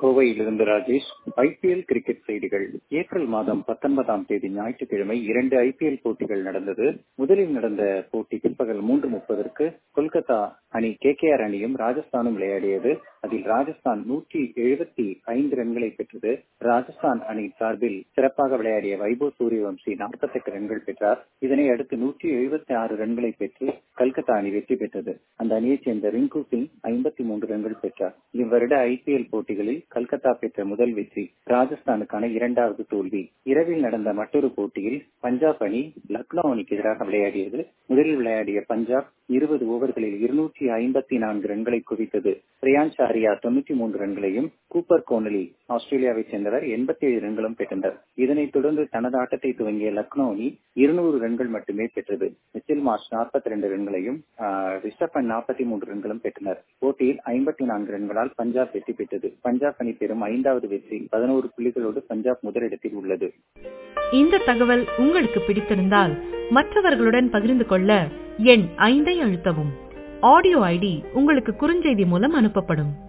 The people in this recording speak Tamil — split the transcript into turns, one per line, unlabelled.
கோவையிலிருந்து ராஜேஷ் ஐபிஎல் கிரிக்கெட் செய்திகள் ஏப்ரல் மாதம் பத்தொன்பதாம் தேதி ஞாயிற்றுக்கிழமை இரண்டு ஐபிஎல் போட்டிகள் நடந்தது முதலில் நடந்த போட்டி பிற்பகல் மூன்று முப்பதற்கு கொல்கத்தா அணி கே கே ஆர் அணியும் ராஜஸ்தானும் விளையாடியது அதில் ராஜஸ்தான் நூற்றி எழுபத்தி ஐந்து ரன்களை பெற்றது ராஜஸ்தான் அணி சார்பில் சிறப்பாக விளையாடிய வைபவ் சூரியவம்சி நாற்பத்தி எட்டு ரன்கள் பெற்றார் இதனை அடுத்து நூற்றி எழுபத்தி ஆறு ரன்களை பெற்று கல்கத்தா அணி வெற்றி பெற்றது அந்த அணியைச் சேர்ந்த ரிங்கு சிங் ஐம்பத்தி மூன்று ரன்கள் பெற்றார் இவ்வருட ஐபிஎல் போட்டிகளில் கல்கத்தா பெற்ற முதல் வெற்றி ராஜஸ்தானுக்கான இரண்டாவது தோல்வி இரவில் நடந்த மற்றொரு போட்டியில் பஞ்சாப் அணி லக்னோ அணிக்கு எதிராக விளையாடியது முதலில் விளையாடிய பஞ்சாப் இருபது ஓவர்களில் இருநூற்றி ஐம்பத்தி நான்கு ரன்களை குவித்தது பிரியான்ஸ் ஆரியா தொன்னூற்றி மூன்று ரன்களையும் கூப்பர் கோனலி ஆஸ்திரேலியாவைச் சேர்ந்தவர் எண்பத்தி ஏழு ரன்களும் பெற்றனர் இதனைத் தொடர்ந்து தனது ஆட்டத்தை துவங்கிய லக்னோ அணி இருநூறு ரன்கள் மட்டுமே பெற்றது மிச்சில் மார்ச் நாற்பத்தி ரெண்டு ரன்களையும் ரிஷப் பண்ட் நாற்பத்தி மூன்று ரன்களும் பெற்றனர் போட்டியில் ஐம்பத்தி நான்கு ரன்களால் பஞ்சாப் வெற்றி பெற்றது பஞ்சாப் அணி பெறும் ஐந்தாவது வெற்றி பதினோரு புள்ளிகளோடு பஞ்சாப் முதலிடத்தில் உள்ளது
இந்த தகவல் உங்களுக்கு பிடித்திருந்தால் மற்றவர்களுடன் பகிர்ந்து கொள்ள எண் ஐந்தை அழுத்தவும் ஆடியோ ஐடி உங்களுக்கு குறுஞ்செய்தி மூலம் அனுப்பப்படும்